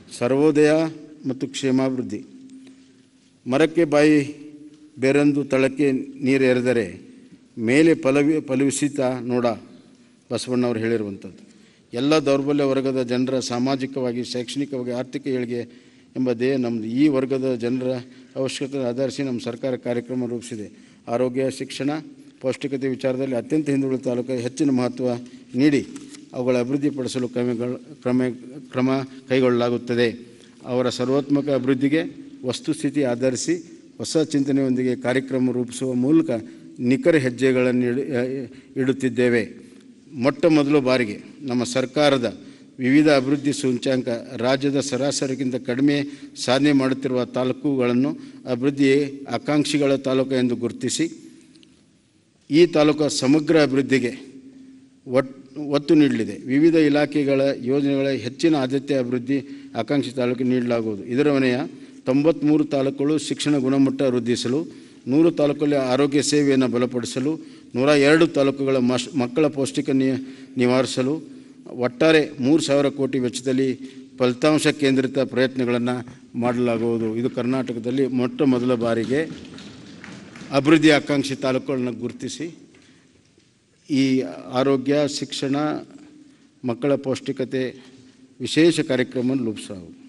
ಸರ್ವೋದಯ ಮತ್ತು ಕ್ಷೇಮಾಭಿವೃದ್ಧಿ ಮರಕ್ಕೆ ಬಾಯಿ ಬೇರೊಂದು ತಳಕ್ಕೆ ನೀರು ಎರೆದರೆ ಮೇಲೆ ಫಲವಿ ಫಲವಿಸಿತ ನೋಡ ಬಸವಣ್ಣವರು ಹೇಳಿರುವಂಥದ್ದು ಎಲ್ಲ ದೌರ್ಬಲ್ಯ ವರ್ಗದ ಜನರ ಸಾಮಾಜಿಕವಾಗಿ ಶೈಕ್ಷಣಿಕವಾಗಿ ಆರ್ಥಿಕ ಏಳಿಗೆ ಎಂಬ ಧ್ಯೇಯ ನಮ್ಮದು ಈ ವರ್ಗದ ಜನರ ಅವಶ್ಯಕತೆ ಆಧರಿಸಿ ನಮ್ಮ ಸರ್ಕಾರ ಕಾರ್ಯಕ್ರಮ ರೂಪಿಸಿದೆ ಆರೋಗ್ಯ ಶಿಕ್ಷಣ ಪೌಷ್ಟಿಕತೆ ವಿಚಾರದಲ್ಲಿ ಅತ್ಯಂತ ಹಿಂದುಳಿದ ತಾಲೂಕು ಹೆಚ್ಚಿನ ಮಹತ್ವ ನೀಡಿ ಅವುಗಳ ಅಭಿವೃದ್ಧಿಪಡಿಸಲು ಕ್ರಮಗಳು ಕ್ರಮ ಕ್ರಮ ಕೈಗೊಳ್ಳಲಾಗುತ್ತದೆ ಅವರ ಸರ್ವೋತ್ಮಕ ಅಭಿವೃದ್ಧಿಗೆ ವಸ್ತುಸ್ಥಿತಿ ಆಧರಿಸಿ ಹೊಸ ಚಿಂತನೆಯೊಂದಿಗೆ ಕಾರ್ಯಕ್ರಮ ರೂಪಿಸುವ ಮೂಲಕ ನಿಖರ ಹೆಜ್ಜೆಗಳನ್ನು ಇಡು ಇಡುತ್ತಿದ್ದೇವೆ ಮೊಟ್ಟ ಮೊದಲು ಬಾರಿಗೆ ನಮ್ಮ ಸರ್ಕಾರದ ವಿವಿಧ ಅಭಿವೃದ್ಧಿ ಸೂಚ್ಯಾಂಕ ರಾಜ್ಯದ ಸರಾಸರಿಗಿಂತ ಕಡಿಮೆ ಸಾಧನೆ ಮಾಡುತ್ತಿರುವ ತಾಲೂಕುಗಳನ್ನು ಅಭಿವೃದ್ಧಿ ಆಕಾಂಕ್ಷಿಗಳ ತಾಲೂಕು ಎಂದು ಗುರುತಿಸಿ ಈ ತಾಲೂಕು ಸಮಗ್ರ ಅಭಿವೃದ್ಧಿಗೆ ಒಟ್ ಒತ್ತು ನೀಡಲಿದೆ ವಿವಿಧ ಇಲಾಖೆಗಳ ಯೋಜನೆಗಳ ಹೆಚ್ಚಿನ ಆದ್ಯತೆ ಅಭಿವೃದ್ಧಿ ಆಕಾಂಕ್ಷಿ ತಾಲೂಕು ನೀಡಲಾಗುವುದು ಇದರ ಮನೆಯ ತೊಂಬತ್ತ್ಮೂರು ತಾಲೂಕುಗಳು ಶಿಕ್ಷಣ ಗುಣಮಟ್ಟ ವೃದ್ಧಿಸಲು ನೂರು ತಾಲೂಕಲ್ಲಿ ಆರೋಗ್ಯ ಸೇವೆಯನ್ನು ಬಲಪಡಿಸಲು ನೂರ ಎರಡು ತಾಲೂಕುಗಳ ಮಶ್ ಮಕ್ಕಳ ಪೌಷ್ಟಿಕ ನಿ ನಿವಾರಿಸಲು ಒಟ್ಟಾರೆ ಮೂರು ಸಾವಿರ ಕೋಟಿ ವೆಚ್ಚದಲ್ಲಿ ಫಲಿತಾಂಶ ಕೇಂದ್ರಿತ ಪ್ರಯತ್ನಗಳನ್ನು ಮಾಡಲಾಗುವುದು ಇದು ಕರ್ನಾಟಕದಲ್ಲಿ ಮೊಟ್ಟ ಮೊದಲ ಬಾರಿಗೆ ಅಭಿವೃದ್ಧಿ ಆಕಾಂಕ್ಷಿ ತಾಲೂಕುಗಳನ್ನು ಗುರುತಿಸಿ ಈ ಆರೋಗ್ಯ ಶಿಕ್ಷಣ ಮಕ್ಕಳ ಪೌಷ್ಟಿಕತೆ ವಿಶೇಷ ಕಾರ್ಯಕ್ರಮವನ್ನು ರೂಪಿಸಲಾಗುವುದು